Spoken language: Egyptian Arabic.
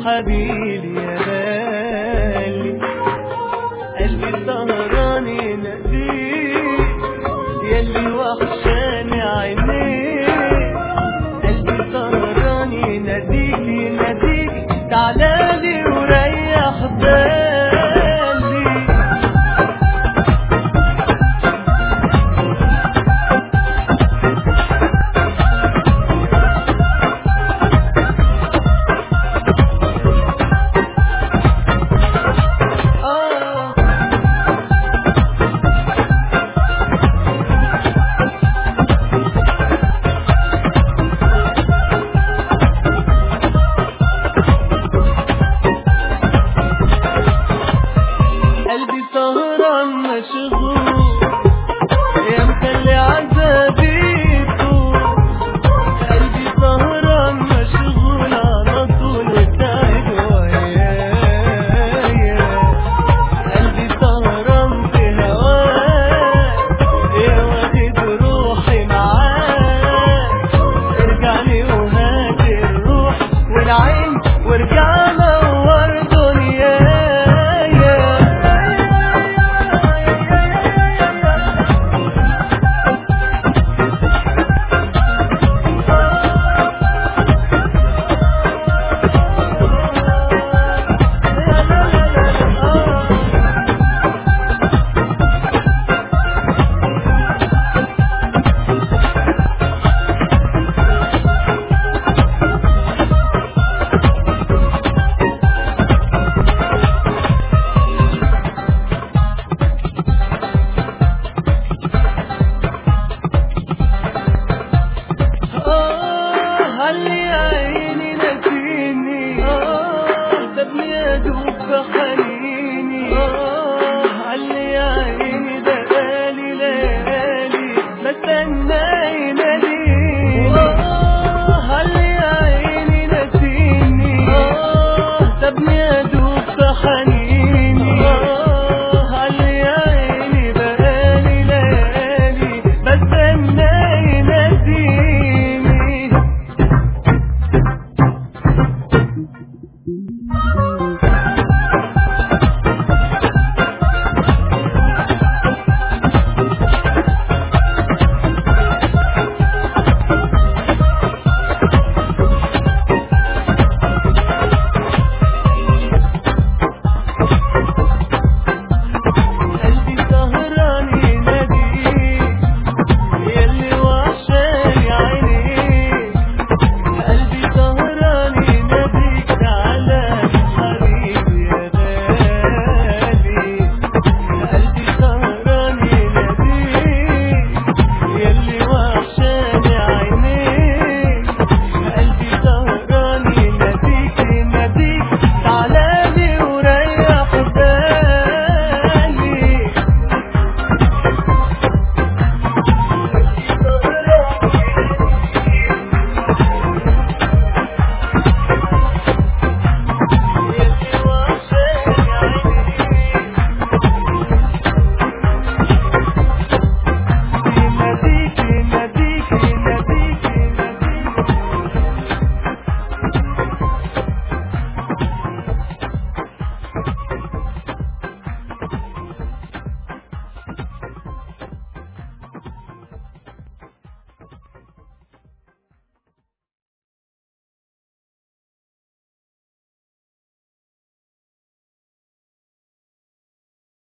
حبيبي يا غالي قلبي سهران يناديك ياللي وحشاني عينيك قلبي سهران يناديك يناديك تعالالي وريح بالي آه قلبي سهران مشغول يا مخلي عذابي يطول قلبي سهران مشغول على طول وتعب ويايا قلبي سهران في هواك يا واخد روحي معاك ارجعني وهات الروح والعين وارجع نور دنيايا آه هل يا عيني نسيني آه سابني أدوب في